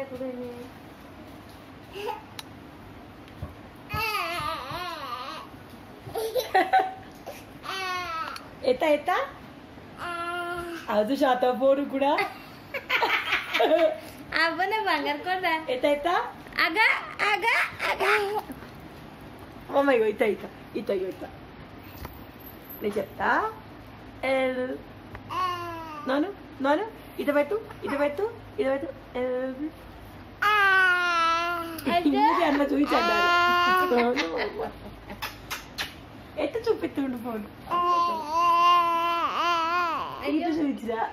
లేకుండా ఎత్త ఎత్త అది శాతం ఫోన్ కూడా అవ్వనే బంగారు కొండ ఎత్త ఎత్త అగా అగా అగా అమ్మాయి ఇత ఇత ఇత ఇత నేను చెప్తా ఎల్ నాను నాను ఇట పెట్టు ఇట పెట్టు ఇట పెట్టు ఎల్ ఇంటికి అన్న చూపించండి ఎట్ట చూపిస్తుండు ఫోన్ ఇటు చూపించరా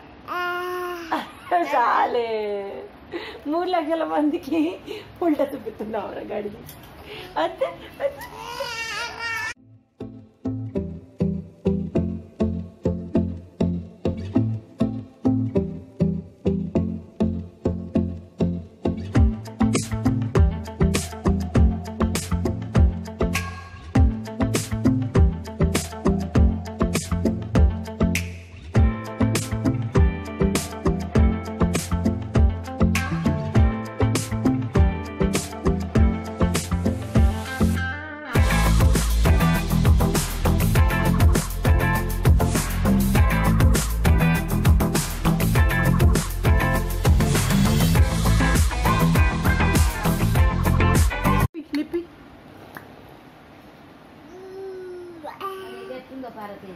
చాలే మూడు లక్షల మందికి ఉల్టా చూపిస్తున్నావు గడికి అంతే లిపి ఎట్లుందో Parvati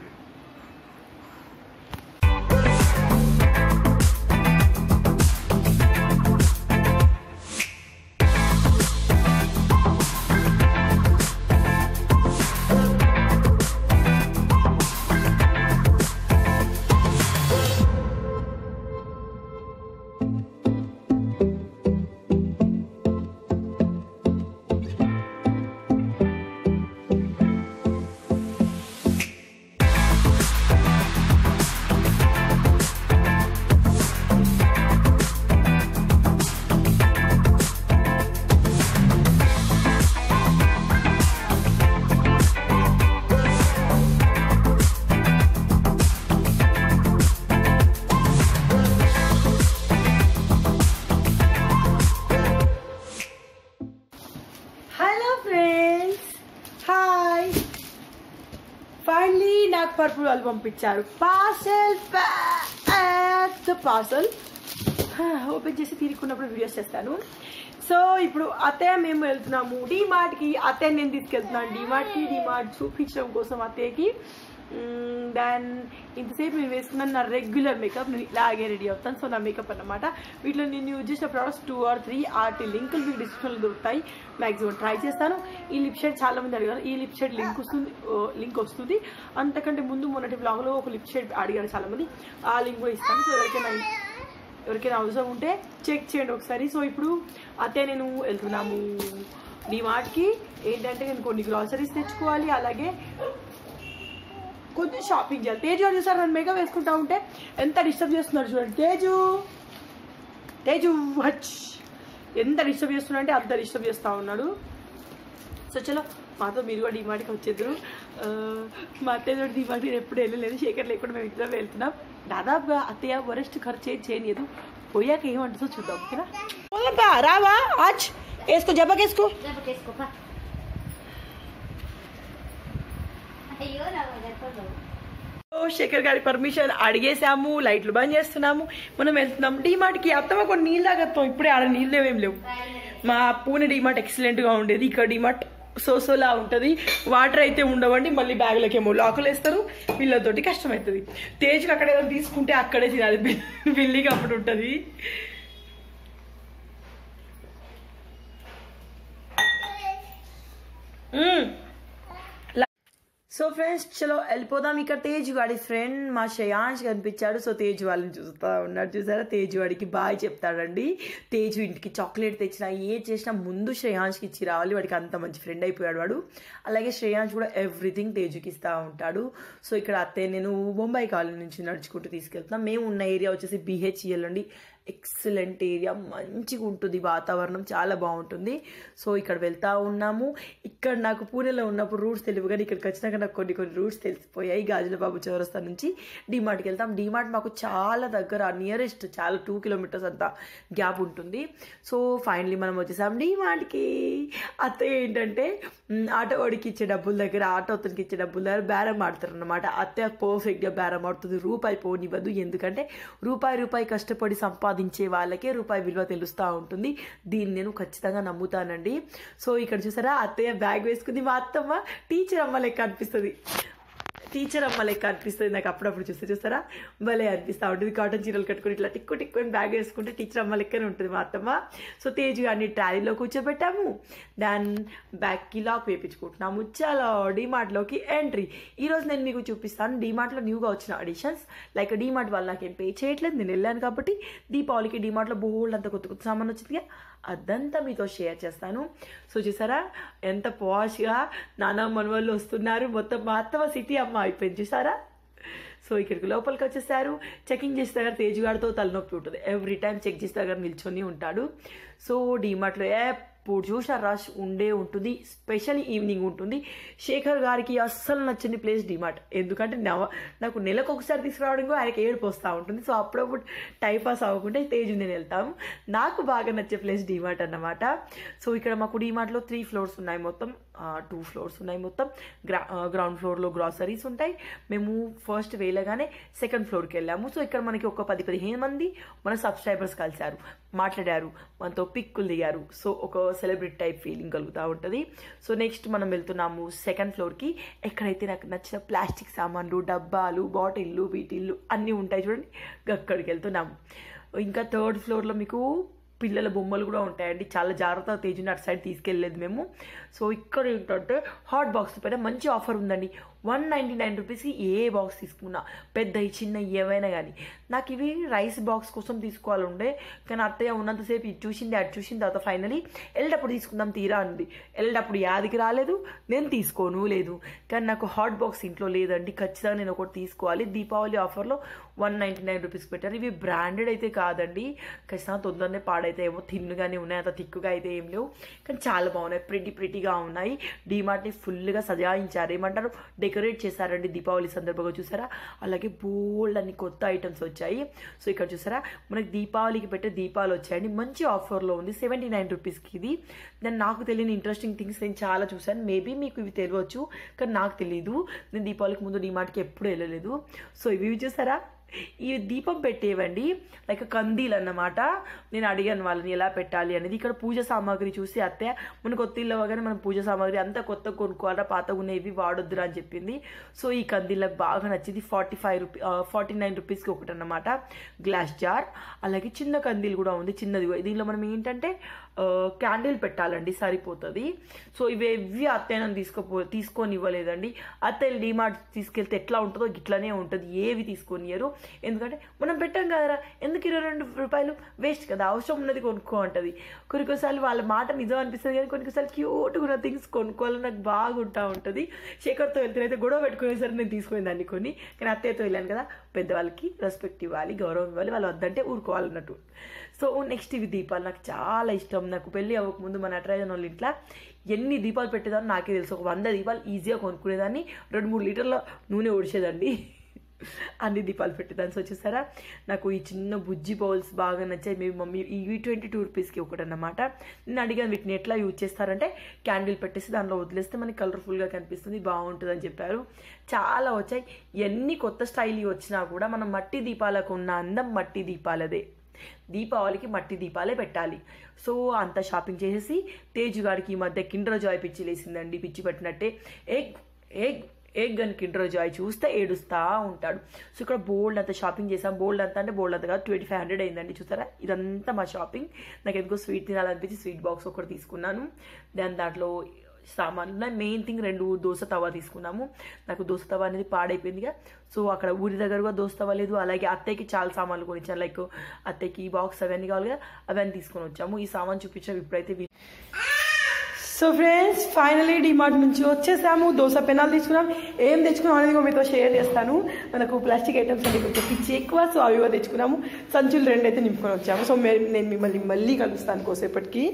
hello friends hi finally నాకు పర్పుల్ వాళ్ళు పంపించారు పార్సెల్ పెద్ద పార్సల్ ఓపెన్ చేసి తీరుకున్నప్పుడు వీడియోస్ చేస్తాను సో ఇప్పుడు అత్తయ్య మేము వెళ్తున్నాము కి అత్తయ్య నేను తీసుకెళ్తున్నాను కి డిమార్ట్ చూపించడం కోసం అత్తయ్యకి దెన్ ఇంతసేపు నేను వేసుకున్నాను నా రెగ్యులర్ మేకప్ నేను ఇలాగే రెడీ అవుతాను సో నా మేకప్ అన్నమాట వీటిలో నేను యూజ్ చేసిన ప్రోడక్ట్స్ టూ ఆర్ త్రీ ఆర్టి లింకులు మీకు డిస్క్రిప్షన్లో దొరుకుతాయి మ్యాక్సిమం ట్రై చేస్తాను ఈ లిప్ షేడ్ చాలా మంది అడిగారు ఈ లిప్ షేడ్ లింక్ వస్తుంది లింక్ వస్తుంది అంతకంటే ముందు మొన్నటి బ్లాగ్లో ఒక లిప్ షేడ్ అడిగారు చాలా మంది ఆ లింక్ కూడా ఇస్తాను సో ఎవరికైనా ఎవరికైనా అవసరం ఉంటే చెక్ చేయండి ఒకసారి సో ఇప్పుడు అతే నేను వెళ్తున్నాము డిమార్ట్కి ఏంటంటే నేను కొన్ని గ్రాసరీస్ తెచ్చుకోవాలి అలాగే కొంచెం షాపింగ్ చేయాలి తేజు గారు చూసారు నన్ను మేకప్ వేసుకుంటా ఉంటే ఎంత డిస్టర్బ్ చేస్తున్నారు చూడండి తేజు తేజు హచ్ ఎంత డిస్టర్బ్ చేస్తున్నా అంటే అంత డిస్టర్బ్ చేస్తూ ఉన్నాడు సో చలో మాతో మీరు కూడా డిమార్ట్కి వచ్చేద్దరు ఆ, మా అత్తయ్య తోటి డిమార్ట్ నేను ఎప్పుడు వెళ్ళలేదు శేఖర్ లేకుండా మేము ఇద్దరం వెళ్తున్నాం దాదాపుగా అత్తయ్య వరస్ట్ ఖర్చు ఏం చేయలేదు పోయాక ఏమంటుందో చూద్దాం ఓకేనా పోదాంపా, రావా ఆచ్ వేసుకో జబ్బకేసుకో జబకేసుకోపా అయ్యో నా జరపదు ఓ, శేఖర్ గారి పర్మిషన్ అడిగేసాము లైట్లు బంద్ చేస్తున్నాము మనం వెళ్తున్నాం డిమార్ట్ కి అత్తమ్మ కొన్ని నీళ్ళు తాగత్తాం ఇప్పుడే ఆడ నీళ్ళు ఏమేం లేవు మా పూణె డిమార్ట్ ఎక్సలెంట్ గా ఉండేది ఇక్కడ డిమార్ట్ సోసోలా ఉంటది వాటర్ అయితే ఉండవండి మళ్ళీ బ్యాగులకి ఏమో లాకులు వేస్తారు వీళ్ళతోటి కష్టం అవుతుంది తేజ్కి అక్కడ ఏదైనా తీసుకుంటే అక్కడే తినాలి బిల్- బిల్లిగా అప్పుడు ఉంటది మ్మ్. సో ఫ్రెండ్స్ చలో వెళ్ళిపోదాం ఇక్కడ తేజ్ వాడి ఫ్రెండ్ మా శ్రేయాంష్ కనిపించాడు సో తేజ్ వాళ్ళని చూస్తా ఉన్నాడు చూసారా తేజ్ వాడికి బాయ్ చెప్తాడండి తేజ్ ఇంటికి చాక్లెట్ తెచ్చినా ఏ చేసినా ముందు శ్రేయాంష్కి ఇచ్చి రావాలి వాడికి అంత మంచి ఫ్రెండ్ అయిపోయాడు వాడు అలాగే శ్రేయాంష్ కూడా ఎవ్రీథింగ్ తేజుకి ఇస్తూ ఉంటాడు సో ఇక్కడ అత్తయ్య నేను బొంబాయి కాలనీ నుంచి నడుచుకుంటూ తీసుకెళ్తున్నాం మేము ఉన్న ఏరియా వచ్చేసి బీహెచ్ఈఎల్ అండి ఎక్సలెంట్ ఏరియా మంచిగా ఉంటుంది వాతావరణం చాలా బాగుంటుంది సో ఇక్కడ వెళ్తా ఉన్నాము ఇక్కడ నాకు పూణేలో ఉన్నప్పుడు రూట్స్ తెలియవు కానీ ఇక్కడికి వచ్చినాక నాకు కొన్ని కొన్ని రూట్స్ తెలిసిపోయాయి గాజుల బాబు చౌరస్తా నుంచి డిమార్ట్కి వెళ్తాం డిమార్ట్ మాకు చాలా దగ్గర నియరెస్ట్ చాలా టూ కిలోమీటర్స్ అంత గ్యాప్ ఉంటుంది సో ఫైనలీ మనం వచ్చేసాం డిమార్ట్కి అత్తయ్య ఏంటంటే మ్, ఆటో వాడికి ఇచ్చే డబ్బుల దగ్గర ఆటో అతనికి ఇచ్చే డబ్బుల దగ్గర బేరం ఆడతారు అనమాట అత్తయ్య పర్ఫెక్ట్గా బేరం ఆడుతుంది రూపాయి పోనివ్వదు ఎందుకంటే రూపాయి రూపాయి కష్టపడి సంపాదించే వాళ్ళకే రూపాయి విలువ తెలుస్తూ ఉంటుంది దీన్ని నేను ఖచ్చితంగా నమ్ముతానండి సో ఇక్కడ చూసారా అత్తయ్య బ్యాగ్ వేసుకుంది మా అత్తమ్మ టీచర్ అమ్మ లెక్క అనిపిస్తుంది టీచర్ అమ్మ లెక్క అనిపిస్తుంది నాకు అప్పుడప్పుడు చూస్తే చూస్తారా భలే అనిపిస్తూ ఉంటుంది కాటన్ చీరలు కట్టుకుని ఇట్లా టిక్కు టిక్కు అని బ్యాగ్ వేసుకుంటే టీచర్ అమ్మ లెక్కనే ఉంటుంది మా అత్తమ్మ సో తేజ్ గారిని ట్రాలీలో కూర్చోబెట్టాము దాన్ బ్యాగ్కి లాక్ వేయించుకుంటున్నాము చాలా డీమార్ట్లోకి ఎంట్రీ ఈరోజు నేను మీకు చూపిస్తాను డీమార్ట్లో న్యూగా వచ్చిన అడిషన్స్ లైక్ డీమార్ట్ వాళ్ళు నాకేం పే చేయట్లేదు నేను వెళ్ళాను కాబట్టి దీపావళికి డీమార్ట్లో బోల్డ్ అంత కొత్త కొత్త సామాన్ వచ్చిందిగా అదంతా మీతో షేర్ చేస్తాను సో చూసారా ఎంత పాష్గా నాన్న మనవాళ్ళు వస్తున్నారు మొత్తం మా అత్తమ్మ సిటీ అమ్మ అయిపోయింది చూసారా సో ఇక్కడికి లోపలికి వచ్చేసారు చెకింగ్ చేసే దగ్గర తేజుగాడితో తలనొప్పి ఉంటుంది ఎవ్రీ టైం చెక్ చేసే దగ్గర నిల్చొని ఉంటాడు సో డీమార్ట్లో ఎప్పుడు చూసినా రష్ ఉండే ఉంటుంది స్పెషల్ ఈవినింగ్ ఉంటుంది శేఖర్ గారికి అస్సలు నచ్చని ప్లేస్ డిమార్ట్ ఎందుకంటే నవ నాకు నెలకు ఒకసారి తీసుకురావడం కూడా ఆయనకి ఏడుపు వస్తూ ఉంటుంది సో అప్పుడప్పుడు టైం పాస్ అవ్వకుండా తేజు నేను వెళ్తాము నాకు బాగా నచ్చే ప్లేస్ డిమార్ట్ అన్నమాట సో ఇక్కడ మాకు డిమార్ట్లో త్రీ ఫ్లోర్స్ ఉన్నాయి మొత్తం టూ ఫ్లోర్స్ ఉన్నాయి మొత్తం గ్రా గ్రౌండ్ ఫ్లోర్లో గ్రాసరీస్ ఉంటాయి మేము ఫస్ట్ వేయగానే సెకండ్ ఫ్లోర్కి వెళ్ళాము సో ఇక్కడ మనకి ఒక పది పదిహేను మంది మన సబ్స్క్రైబర్స్ కలిశారు మాట్లాడారు మనతో పిక్కులు దిగారు సో ఒక సెలబ్రిటీ టైప్ ఫీలింగ్ కలుగుతూ ఉంటుంది సో నెక్స్ట్ మనం వెళ్తున్నాము సెకండ్ ఫ్లోర్కి ఎక్కడైతే నాకు నచ్చిన ప్లాస్టిక్ సామాన్లు డబ్బాలు బాటిల్లు వీటిల్లు అన్నీ ఉంటాయి చూడండి అక్కడికి వెళ్తున్నాము ఇంకా థర్డ్ ఫ్లోర్లో మీకు పిల్లల బొమ్మలు కూడా ఉంటాయండి చాలా జాగ్రత్తగా తేజుని అటు సైడ్ తీసుకెళ్ళలేదు మేము సో ఇక్కడ ఏంటంటే హాట్ బాక్స్ పైన మంచి ఆఫర్ ఉందండి వన్ నైంటీ నైన్ రూపీస్కి ఏ బాక్స్ తీసుకున్నా పెద్దవి చిన్న ఏవైనా కానీ నాకు ఇవి రైస్ బాక్స్ కోసం తీసుకోవాలి ఉండే కానీ అత్తయ్య ఉన్నంతసేపు ఇది చూసింది అది చూసిన తర్వాత ఫైనలీ వెళ్ళేటప్పుడు తీసుకుందాం తీరా అంది వెళ్ళేటప్పుడు యాదికి రాలేదు నేను తీసుకోను లేదు కానీ నాకు హాట్ బాక్స్ ఇంట్లో లేదండి ఖచ్చితంగా నేను ఒకటి తీసుకోవాలి దీపావళి ఆఫర్లో వన్ నైంటీ నైన్ రూపీస్ పెట్టారు ఇవి బ్రాండెడ్ అయితే కాదండి ఖచ్చితంగా తొందరనే పాడైతే ఏమో తిన్నుగానే ఉన్నాయి అంత తిక్కుగా అయితే ఏం లేవు కానీ చాలా బాగున్నాయి ప్రిటీ ప్రిటీగా ఉన్నాయి డీమార్ట్ని ఫుల్గా సజాయించారు ఏమంటారు డెకరేట్ చేశారండి దీపావళి సందర్భంగా చూసారా అలాగే బోల్డ్ అన్ని కొత్త ఐటమ్స్ వచ్చాయి సో ఇక్కడ చూసారా మనకి దీపావళికి పెట్టే దీపాలు వచ్చాయండి మంచి ఆఫర్లో ఉంది సెవెంటీ నైన్ రూపీస్కి ఇది నేను నాకు తెలియని ఇంట్రెస్టింగ్ థింగ్స్ నేను చాలా చూశాను మేబీ మీకు ఇవి తెలియవచ్చు కానీ నాకు తెలియదు నేను దీపావళికి ముందు డిమార్ట్కి ఎప్పుడు వెళ్ళలేదు సో ఇవి చూసారా ఈ దీపం పెట్టేవండి లైక్ కందీలు అన్నమాట నేను అడిగాను వాళ్ళని ఎలా పెట్టాలి అనేది ఇక్కడ పూజ సామాగ్రి చూసి అత్తయ్య మన కొత్త ఇల్లు అవ్వగానే మనం పూజ సామాగ్రి అంతా కొత్త కొనుక్కోవాలా పాతగా ఉన్నవి వాడొద్దురా అని చెప్పింది సో ఈ కందీలకు బాగా నచ్చింది forty five rupee forty nine రూపీస్కి ఒకటి అన్నమాట గ్లాస్ జార్ అలాగే చిన్న కందీలు కూడా ఉంది చిన్నది దీనిలో మనం ఏంటంటే క్యాండిల్ పెట్టాలండి సరిపోతుంది సో ఇవి ఇవి అత్తయ్య నన్ను తీసుకోపో తీసుకొని ఇవ్వలేదండి అత్తయ్య డీమార్ట్ తీసుకెళ్తే ఎట్లా ఉంటుందో ఇట్లానే ఉంటుంది ఏవి తీసుకొనియరు ఎందుకంటే మనం పెట్టాం కదరా ఎందుకు ఇరవై రెండు రూపాయలు వేస్ట్ కదా అవసరం ఉన్నది కొనుక్కో అంటది కొన్ని కొన్నిసార్లు వాళ్ళ మాట నిజం అనిపిస్తుంది కానీ కొన్ని కొన్నిసార్లు క్యూట్గా ఉన్న థింగ్స్ కొనుక్కోవాలని నాకు బాగుంటా ఉంటుంది శేఖర్తో వెళ్తే అయితే గొడవ పెట్టుకునేసరికి నేను తీసుకునే దాన్ని కొన్ని కానీ అత్తయ్యతో వెళ్ళాను కదా పెద్దవాళ్ళకి రెస్పెక్ట్ ఇవ్వాలి గౌరవం ఇవ్వాలి వాళ్ళు వద్దంటే ఊరుకోవాలన్నట్టు సో నెక్స్ట్ ఇవి దీపాలు నాకు చాలా ఇష్టం నాకు పెళ్ళి అవ్వకముందు మన నటరాజన్ వాళ్ళ ఇంట్లో ఎన్ని దీపాలు పెట్టేదాన్ని నాకే తెలుసు ఒక వంద దీపాలు ఈజీగా కొనుక్కునేదాన్ని రెండు మూడు లీటర్ల నూనె ఒడిచేదండి అన్ని దీపాలు పెట్టేదాన్ని సో చూసారా నాకు ఈ చిన్న బుజ్జి బౌల్స్ బాగా నచ్చాయి మీ మమ్మీ ఇవి ట్వంటీ టూ రూపీస్కి ఒకటి అన్నమాట నేను అడిగాను వీటిని ఎట్లా యూజ్ చేస్తారంటే క్యాండిల్ పెట్టేసి దానిలో వదిలేస్తే మనకి కలర్ఫుల్గా కనిపిస్తుంది బాగుంటుంది అని చెప్పారు చాలా వచ్చాయి ఎన్ని కొత్త స్టైల్ వచ్చినా కూడా మనం మట్టి దీపాలకు ఉన్న అందం మట్టి దీపాలదే దీపావళికి మట్టి దీపాలే పెట్టాలి సో అంత షాపింగ్ చేసేసి తేజు గారికి ఈ మధ్య కిండ్ర జాయ్ పిచ్చి లేసిందండి పిచ్చి పట్టినట్టే ఎగ్ ఎగ్ ఎగ్ అని కిండ్ర జాయ్ చూస్తే ఏడుస్తా ఉంటాడు సో ఇక్కడ బోల్డ్ అంతా షాపింగ్ చేసాం బోల్డ్ అంతా అంటే బోల్డ్ అంతా కాదు ట్వంటీ ఫైవ్ హండ్రెడ్ అయిందండి చూసారా ఇదంతా మా షాపింగ్ నాకు ఎందుకో స్వీట్ తినాలనిపించి స్వీట్ బాక్స్ ఒకటి తీసుకున్నాను దాని దాంట్లో సామాన్లు ఉన్నాయి మెయిన్ థింగ్ రెండు దోశ తవా తీసుకున్నాము నాకు దోశ తవా అనేది పాడైపోయిందిగా సో అక్కడ ఊరి దగ్గర కూడా దోశ తవా లేదు అలాగే అత్తయ్యకి చాలా సామాన్లు కొనిచ్చాను లైక్ అత్తయ్యకి బాక్స్ అవన్నీ కావాలి కదా అవన్నీ తీసుకొని వచ్చాము ఈ సామాన్ చూపించాము ఇప్పుడైతే వీ- సో ఫ్రెండ్స్ ఫైనలీ డిమార్ట్ నుంచి వచ్చేసాము దోశ పెనాలు తీసుకున్నాం ఏం తెచ్చుకున్నాం అనేది కూడా మీతో షేర్ చేస్తాను మనకు ప్లాస్టిక్ ఐటమ్స్ అన్ని కొంచెం పిచ్చి ఎక్కువ సో అవి కూడా తెచ్చుకున్నాము సంచులు రెండు అయితే నింపుకొని వచ్చాము సో మే- నేను మిమ్మల్ని మళ్ళీ కలుస్తాను కోసేపటికి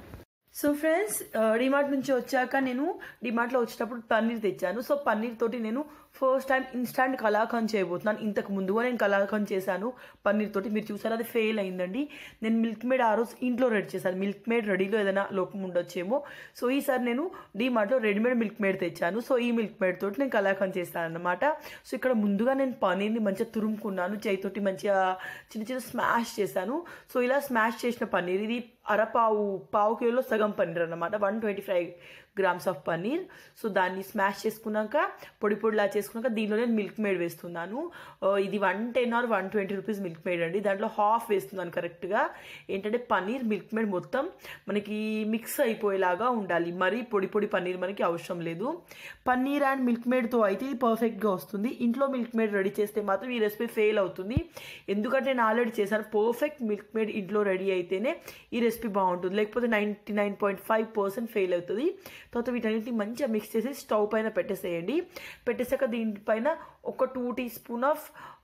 సో ఫ్రెండ్స్ డిమార్ట్ నుంచి వచ్చాక నేను డిమార్ట్లో వచ్చేటప్పుడు పన్నీర్ తెచ్చాను సో పన్నీర్ తోటి నేను ఫస్ట్ టైం ఇన్స్టాంట్ కలాకండ్ చేయబోతున్నాను ఇంతకు ముందుగా నేను కలాకండ్ చేశాను పన్నీర్ తోటి మీరు చూసారు అది ఫెయిల్ అయిందండి నేను మిల్క్ మేడ్ ఆ రోజు ఇంట్లో రెడీ చేశాను మిల్క్ మేడ్ రెడీలో ఏదైనా లోపం ఉండొచ్చేమో సో ఈసారి నేను డిమార్ట్లో రెడీమేడ్ మిల్క్ మేడ్ తెచ్చాను సో ఈ మిల్క్ మేడ్ తోటి నేను కలాకండ్ చేస్తాను అనమాట సో ఇక్కడ ముందుగా నేను పన్నీర్ని మంచిగా తురుముకున్నాను చేయితోటి మంచిగా చిన్న చిన్న స్మాష్ చేశాను సో ఇలా స్మాష్ చేసిన పన్నీర్ ఇది అరపావు పావు కిలోలో సగం పన్నీర్ అన్నమాట one twenty five grams of paneer so దాన్ని స్మాష్ చేసుకున్నాక పొడి పొడిలా చేసుకున్నాక దీనిలో నేను మిల్క్ మేడ్ వేస్తున్నాను ఆ, ఇది one ten or one twenty rupees Milkmaid అండి దాంట్లో హాఫ్ వేస్తున్నాను కరెక్ట్గా ఏంటంటే పన్నీర్ మిల్క్ మేడ్ మొత్తం మనకి మిక్స్ అయిపోయేలాగా ఉండాలి మరీ పొడి పొడి పన్నీర్ మనకి అవసరం లేదు పన్నీర్ అండ్ మిల్క్ మేడ్తో అయితే ఇది పర్ఫెక్ట్గా వస్తుంది ఇంట్లో మిల్క్ మేడ్ రెడీ చేస్తే మాత్రం ఈ రెసిపీ ఫెయిల్ అవుతుంది ఎందుకంటే నేను ఆల్రెడీ చేశాను పర్ఫెక్ట్ మిల్క్ మేడ్ ఇంట్లో రెడీ అయితేనే ఈ రెసిపీ బాగుంటుంది లేకపోతే ninety nine point five percent fail అవుతుంది తర్వాత వీటన్నిటిని మంచిగా మిక్స్ చేసి స్టవ్ పైన పెట్టేసేయండి పెట్టేసాక దీనిపైన ఒక టూ టీ స్పూన్ ఆఫ్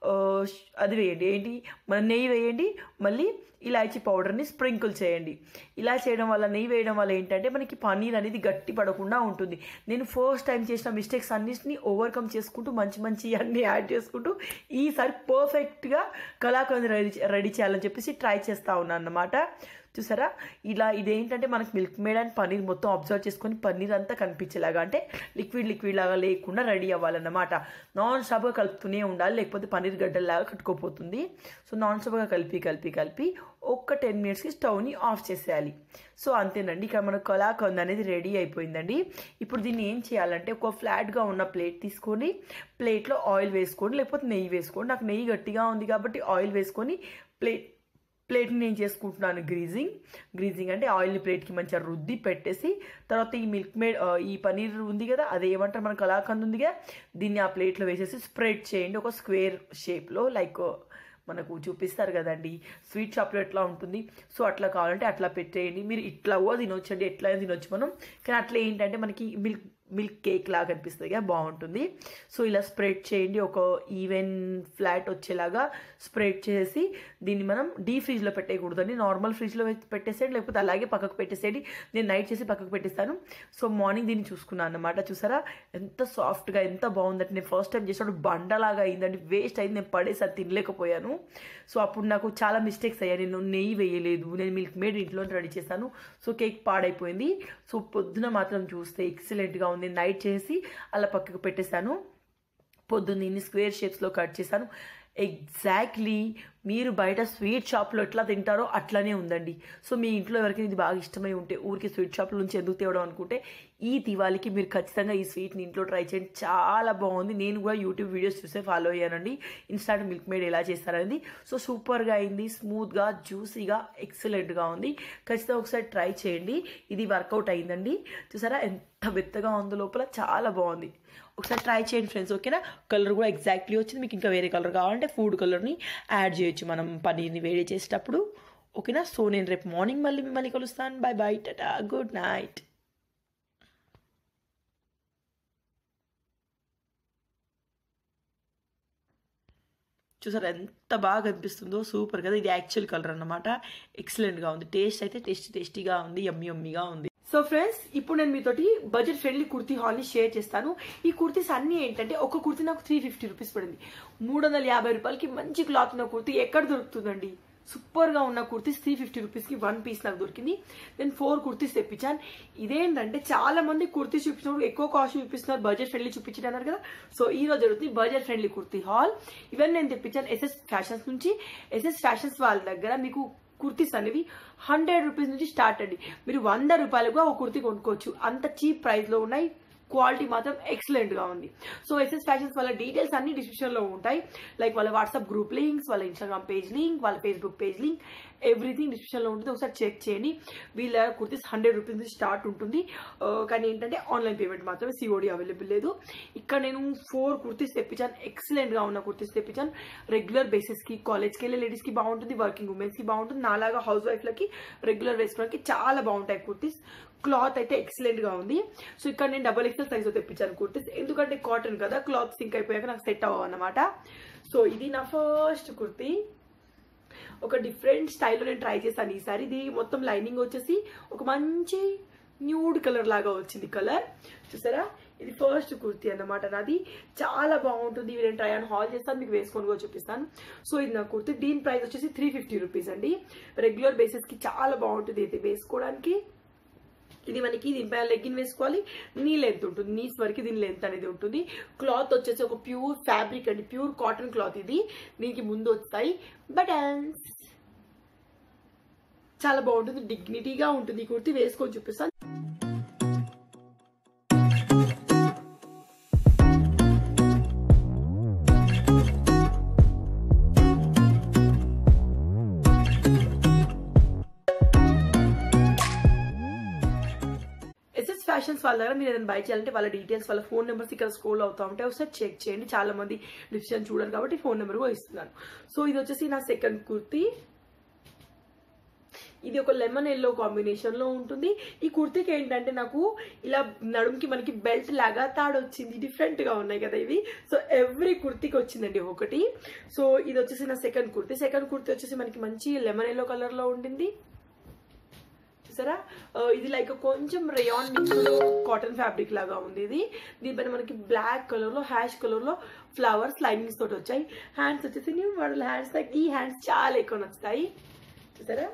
అది వేయండి ఏంటి మన నెయ్యి వేయండి మళ్ళీ ఇలాచీ పౌడర్ని స్ప్రింకిల్ చేయండి ఇలా చేయడం వల్ల నెయ్యి వేయడం వల్ల ఏంటంటే మనకి పన్నీర్ అనేది గట్టి పడకుండా ఉంటుంది నేను ఫస్ట్ టైం చేసిన మిస్టేక్స్ అన్నిటిని ఓవర్కమ్ చేసుకుంటూ మంచి మంచి అన్నీ యాడ్ చేసుకుంటూ ఈసారి పర్ఫెక్ట్గా కళాకంది రెడీ రెడీ చేయాలని చెప్పేసి ట్రై చేస్తూ ఉన్నాను అన్నమాట చూసారా ఇలా ఇదేంటంటే మనకి మిల్క్ మేడ్ అండ్ పన్నీర్ మొత్తం అబ్జర్వ్ చేసుకొని పన్నీర్ అంతా కనిపించేలాగా అంటే లిక్విడ్ లిక్విడ్ లాగా లేకుండా రెడీ అవ్వాలన్నమాట నాన్ స్టాప్గా కలుపుతూనే ఉండాలి లేకపోతే పన్నీర్ గడ్డల్లాగా కట్టుకోపోతుంది సో నాన్ స్టాప్గా కలిపి కలిపి కలిపి ఒక్క టెన్ మినిట్స్కి స్టవ్ని ఆఫ్ చేసేయాలి సో అంతేనండి ఇక్కడ మన కలాకంద్ అనేది రెడీ అయిపోయిందండి ఇప్పుడు దీన్ని ఏం చేయాలంటే ఒక ఫ్లాట్గా ఉన్న ప్లేట్ తీసుకొని ప్లేట్లో ఆయిల్ వేసుకోండి లేకపోతే నెయ్యి వేసుకోండి నాకు నెయ్యి గట్టిగా ఉంది కాబట్టి ఆయిల్ వేసుకొని ప్లేట్ ప్లేట్ని నేను చేసుకుంటున్నాను గ్రీజింగ్ గ్రీజింగ్ అంటే ఆయిల్ని ప్లేట్కి మంచిగా రుద్ది పెట్టేసి తర్వాత ఈ మిల్క్ మేడ్ ఆ, ఈ పనీర్ ఉంది కదా అది ఏమంటారు మన కలాకండ్ ఉంది కదా దీన్ని ఆ ప్లేట్లో వేసేసి స్ప్రెడ్ చేయండి ఒక స్క్వేర్ షేప్లో లైక్ మనకు చూపిస్తారు కదండి స్వీట్ షాప్లో ఎట్లా ఉంటుంది సో అట్లా కావాలంటే అట్లా పెట్టేయండి మీరు ఇట్లా కూడా తినొచ్చండి ఎట్లా అయినా తినొచ్చు మనం కానీ అట్లా ఏంటంటే మనకి మిల్క్ మిల్క్ కేక్ లాగా అనిపిస్తుంది కదా బాగుంటుంది సో ఇలా స్ప్రెడ్ చేయండి ఒక ఈవెన్ ఫ్లాట్ వచ్చేలాగా స్ప్రెడ్ చేసి దీన్ని మనం డీ ఫ్రిడ్జ్లో పెట్టేయకూడదండి నార్మల్ ఫ్రిడ్జ్లో పెట్టేసేయండి లేకపోతే అలాగే పక్కకు పెట్టేసేయండి నేను నైట్ చేసి పక్కకు పెట్టేస్తాను సో మార్నింగ్ దీన్ని చూసుకున్నాను అన్నమాట చూసారా ఎంత సాఫ్ట్గా ఎంత బాగుందంటే నేను ఫస్ట్ టైం చేసినప్పుడు బండలాగా అయిందండి వేస్ట్ అయింది నేను పడేసి అది తినలేకపోయాను సో అప్పుడు నాకు చాలా మిస్టేక్స్ అయ్యాయి నేను నెయ్యి వేయలేదు నేను మిల్క్ మేడ్ ఇంట్లో రెడీ చేశాను సో కేక్ పాడైపోయింది సో పొద్దున మాత్రం చూస్తే ఎక్సలెంట్గా ఉంది నైట్ చేసి అలా పక్కకు పెట్టేశాను పొద్దున్న దీన్ని స్క్వేర్ షేప్స్లో కట్ చేశాను ఎగ్జాక్ట్లీ మీరు బయట స్వీట్ షాప్లో ఎట్లా తింటారో అట్లానే ఉందండి సో మీ ఇంట్లో ఎవరికైనా ఇది బాగా ఇష్టమై ఉంటే ఊరికి స్వీట్ షాప్ల నుంచి ఎందుకు తేవడం అనుకుంటే ఈ దివాళీకి మీరు ఖచ్చితంగా ఈ స్వీట్ని ఇంట్లో ట్రై చేయండి చాలా బాగుంది నేను కూడా యూట్యూబ్ వీడియోస్ చూసే ఫాలో అయ్యానండి ఇన్స్టాంట్ మిల్క్ మేడ్ ఎలా చేస్తారనేది సో సూపర్గా అయింది స్మూత్గా జ్యూసీగా ఎక్సలెంట్గా ఉంది ఖచ్చితంగా ఒకసారి ట్రై చేయండి ఇది వర్కౌట్ అయిందండి చూసారా ఎంత మెత్తగా ఉందో లోపల చాలా బాగుంది ఒకసారి ట్రై చేయండి ఫ్రెండ్స్ ఓకేనా కలర్ కూడా ఎగ్జాక్ట్లీ వచ్చింది మీకు ఇంకా వేరే కలర్ కావాలంటే ఫుడ్ కలర్ని యాడ్ చేయొచ్చు మనం పన్నీర్ని వేడి చేసేటప్పుడు ఓకేనా సో నేను రేపు మార్నింగ్ మళ్ళీ మిమ్మల్ని కలుస్తాను bye bye tata good night చూసారు ఎంత బాగా కనిపిస్తుందో సూపర్ కదా ఇది యాక్చువల్ కలర్ అన్నమాట ఎక్సలెంట్గా ఉంది టేస్ట్ అయితే టేస్టీ టేస్టీగా ఉంది యమ్మీ యమ్మీగా ఉంది సో ఫ్రెండ్స్ ఇప్పుడు నేను మీతోటి బడ్జెట్ ఫ్రెండ్లీ కుర్తీ హాల్ని షేర్ చేస్తాను ఈ కుర్తీస్ అన్నీ ఏంటంటే ఒక కుర్తీ నాకు త్రీ ఫిఫ్టీ రూపీస్ పడింది మూడు వందల యాభై రూపాయలకి మంచి క్లాత్ ఉన్న కుర్తీ ఎక్కడ దొరుకుతుందండి సూపర్గా ఉన్న కుర్తీస్ త్రీ ఫిఫ్టీ రూపీస్కి వన్ పీస్ నాకు దొరికింది నేను ఫోర్ కుర్తీస్ తెప్పించాను ఇదేంటంటే చాలా మంది కుర్తీస్ చూపించినప్పుడు ఎక్కువ కాస్ట్ చూపిస్తున్నారు బడ్జెట్ ఫ్రెండ్లీ చూపించండి అన్నారు కదా సో ఈ రోజు జరుగుతుంది బడ్జెట్ ఫ్రెండ్లీ కుర్తీ హాల్ ఇవన్నీ నేను తెప్పించాను ఎస్ఎస్ ఫ్యాషన్స్ నుంచి ఎస్ఎస్ ఫ్యాషన్స్ వాళ్ళ దగ్గర మీకు కుర్తీస్ అనేవి హండ్రెడ్ రూపీస్ నుంచి స్టార్ట్ అండి మీరు వంద రూపాయలకు ఒక కుర్తీ కొనుక్కోవచ్చు అంత చీప్ ప్రైస్ లో ఉన్నాయి క్వాలిటీ మాత్రం ఎక్సలెంట్ గా ఉంది సో ఎస్ఎస్ ఫ్యాషన్స్ వాళ్ళ డీటెయిల్స్ అన్ని డిస్క్రిప్షన్ లో ఉంటాయి లైక్ వాళ్ళ వాట్సాప్ గ్రూప్ లింక్స్ వాళ్ళ ఇన్స్టాగ్రామ్ పేజ్ లింక్ వాళ్ళ Facebook page link everything description లో ఉంటుంది ఒకసారి చెక్ చేయండి వీళ్ళ కుర్తీస్ హండ్రెడ్ రూపీస్ నుంచి స్టార్ట్ ఉంటుంది ఆ, కానీ ఏంటంటే ఆన్లైన్ పేమెంట్ మాత్రమే సిఓడి అవైలబుల్ లేదు ఇక్కడ నేను ఫోర్ కుర్తీస్ తెప్పించాను ఎక్సలెంట్ గా ఉన్న కుర్తీస్ తెప్పించాను రెగ్యులర్ బేసిస్ కి కాలేజ్కి వెళ్ళే లేడీస్ కి బాగుంటుంది వర్కింగ్ ఉమెన్స్ కి బాగుంటుంది నాలాగా హౌస్ వైఫ్ లకి రెగ్యులర్ వేసుకోవడానికి చాలా బాగుంటాయి కుర్తీస్ క్లాత్ అయితే ఎక్సలెంట్ గా ఉంది సో ఇక్కడ నేను డబల్ ఎక్సెల్ సైజ్ తెప్పించాను కుర్తీస్ ఎందుకంటే కాటన్ కదా క్లాత్ సింక్ అయిపోయాక నాకు సెట్ అవ్వవు అనమాట సో ఇది నా ఫస్ట్ కుర్తీ ఒక డిఫరెంట్ స్టైల్లో నేను ట్రై చేశాను ఈసారి ఇది మొత్తం లైనింగ్ వచ్చేసి ఒక మంచి న్యూడ్ కలర్ లాగా వచ్చింది కలర్ చూసారా ఇది ఫస్ట్ కుర్తీ అన్నమాట నాది చాలా బాగుంటుంది ఇవి నేను ట్రై అని హాల్ చేస్తాను మీకు వేసుకొని కూడా చూపిస్తాను సో ఇది నా కుర్తీ దీని ప్రైస్ వచ్చేసి త్రీ ఫిఫ్టీ రూపీస్ అండి రెగ్యులర్ బేసిస్కి చాలా బాగుంటుంది ఇది వేసుకోవడానికి ఇది మనకి దీనిపైన లెగ్గిన్ వేసుకోవాలి నీ లెంత్ ఉంటుంది నీస్ వరకు దీని లెంత్ అనేది ఉంటుంది క్లాత్ వచ్చేసి ఒక ప్యూర్ ఫ్యాబ్రిక్ అండి ప్యూర్ కాటన్ క్లాత్ ఇది దీనికి ముందు వస్తాయి బటన్స్ చాలా బాగుంటుంది డిగ్నిటీగా ఉంటుంది ఈ కుర్తి వేసుకొని చూపిస్తాను ఎస్ఎస్ ఫ్యాషన్స్ వాళ్ళ దగ్గర మీరు ఏదైనా బై చేయాలంటే వాళ్ళ డీటెయిల్స్ వాళ్ళ ఫోన్ నెంబర్స్ ఇక్కడ స్క్రోల్ అవుతా ఉంటాయి ఒకసారి చెక్ చేయండి చాలా మంది డిసిషన్ చూడరు కాబట్టి ఫోన్ నెంబర్ కూడా ఇస్తున్నాను సో ఇది వచ్చేసి నా సెకండ్ కుర్తీ ఇది ఒక లెమన్ ఎల్లో కాంబినేషన్ లో ఉంటుంది ఈ కుర్తీకి ఏంటంటే నాకు ఇలా నడుముకి మనకి బెల్ట్ లాగా తాడు వచ్చింది డిఫరెంట్ గా ఉన్నాయి కదా ఇవి సో ఎవ్రీ కుర్తీకి వచ్చిందండి ఒకటి సో ఇది వచ్చేసి నా సెకండ్ కుర్తీ సెకండ్ కుర్తీ వచ్చేసి మనకి మంచి లెమన్ ఎల్లో కలర్ లో ఉండింది చూసారా ఆ, ఇది లైక్ కొంచెం రేయాన్ మిక్స్ లో కాటన్ ఫ్యాబ్రిక్ లాగా ఉంది ఇది దీనిపైన మనకి బ్లాక్ కలర్ లో హ్యాష్ కలర్ లో ఫ్లవర్స్ లైనింగ్స్ తోటి వచ్చాయి హ్యాండ్స్ వచ్చేసి న్యూ మోడల్ హ్యాండ్స్ లైక్ ఈ హ్యాండ్స్ చాలా ఎక్కువ నచ్చుతాయి చూసారా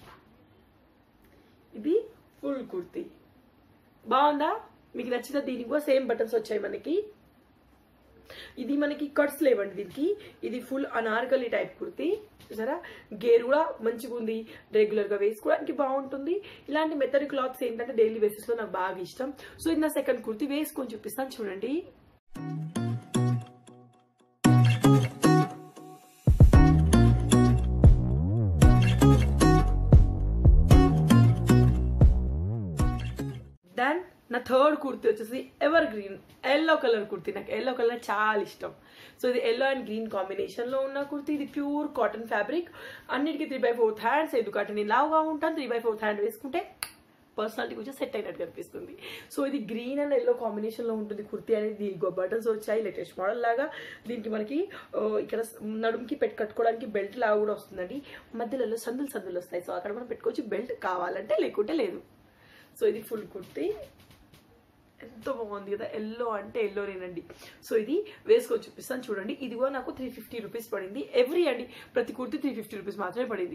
ఇది ఫుల్ కుర్తీ బాగుందా మీకు నచ్చిన దీనికి కూడా సేమ్ బటన్స్ వచ్చాయి మనకి ఇది మనకి కట్స్ లేవండి దీనికి ఇది ఫుల్ అనార్కలి టైప్ కుర్తీ చూసారా గేర్ కూడా మంచిగా ఉంది రెగ్యులర్ గా వేసుకోవడానికి బాగుంటుంది ఇలాంటి మెత్తడి క్లాత్స్ ఏంటంటే డైలీ బేసిస్ లో నాకు బాగా ఇష్టం సో ఇది నా సెకండ్ కుర్తీ వేసుకొని చూపిస్తాను చూడండి దెన్ నా థర్డ్ కుర్తీ వచ్చేసి evergreen yellow colour kurti నాకు ఎల్లో కలర్ చాలా ఇష్టం సో ఇది ఎల్లో అండ్ గ్రీన్ కాంబినేషన్ లో ఉన్న కుర్తీ ఇది ప్యూర్ కాటన్ ఫ్యాబ్రిక్ అన్నిటికీ త్రీ బై ఫోర్త్ హ్యాండ్స్ ఎందుకంటే నేను లావుగా ఉంటాను త్రీ బై ఫోర్త్ హ్యాండ్ వేసుకుంటే పర్సనాలిటీ కొంచెం సెట్ అయినట్టు కనిపిస్తుంది సో ఇది గ్రీన్ అండ్ ఎల్లో కాంబినేషన్ లో ఉంటుంది కుర్తీ అనేది దీనికి బటన్స్ వచ్చాయి లేటెస్ట్ మోడల్ లాగా దీనికి మనకి ఆ, ఇక్కడ నడుముకి పెట్టి కట్టుకోవడానికి బెల్ట్ లాగా కూడా వస్తుందండి మధ్యలో సందులు సందులు వస్తాయి సో అక్కడ మనం పెట్టుకోవచ్చు బెల్ట్ కావాలంటే లేకుంటే లేదు సో ఇది ఫుల్ కుర్తీ ఎంతో బాగుంది కదా ఎల్లో అంటే ఎల్లోనేనండి సో ఇది వేసుకొని చూపిస్తాను చూడండి ఇది కూడా నాకు త్రీ ఫిఫ్టీ రూపీస్ పడింది ఎవ్రీ అండి ప్రతి కుర్తి త్రీ ఫిఫ్టీ రూపీస్ మాత్రమే పడింది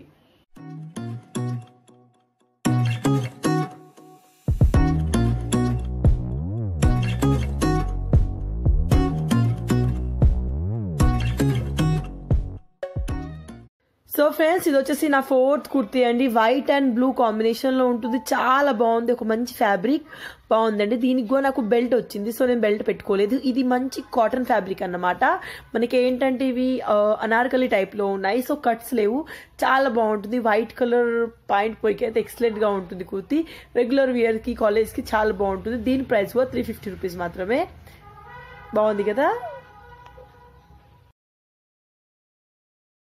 సో ఫ్రెండ్స్ ఇది వచ్చేసి నా ఫోర్త్ కుర్తీ అండి వైట్ అండ్ బ్లూ కాంబినేషన్ లో ఉంటుంది చాలా బాగుంది ఒక మంచి ఫ్యాబ్రిక్ బాగుందండి దీనికి కూడా నాకు బెల్ట్ వచ్చింది సో నేను బెల్ట్ పెట్టుకోలేదు ఇది మంచి కాటన్ ఫ్యాబ్రిక్ అన్నమాట మనకి ఏంటంటే ఇవి ఆ, అనార్కలి టైప్ లో ఉన్నాయి సో కట్స్ లేవు చాలా బాగుంటుంది వైట్ కలర్ పాయింట్ పోయికి అయితే ఎక్సలెంట్ గా ఉంటుంది కుర్తీ రెగ్యులర్ వియర్ కి కాలేజ్ కి చాలా బాగుంటుంది దీని ప్రైస్ కూడా త్రీ ఫిఫ్టీ రూపీస్ మాత్రమే బాగుంది కదా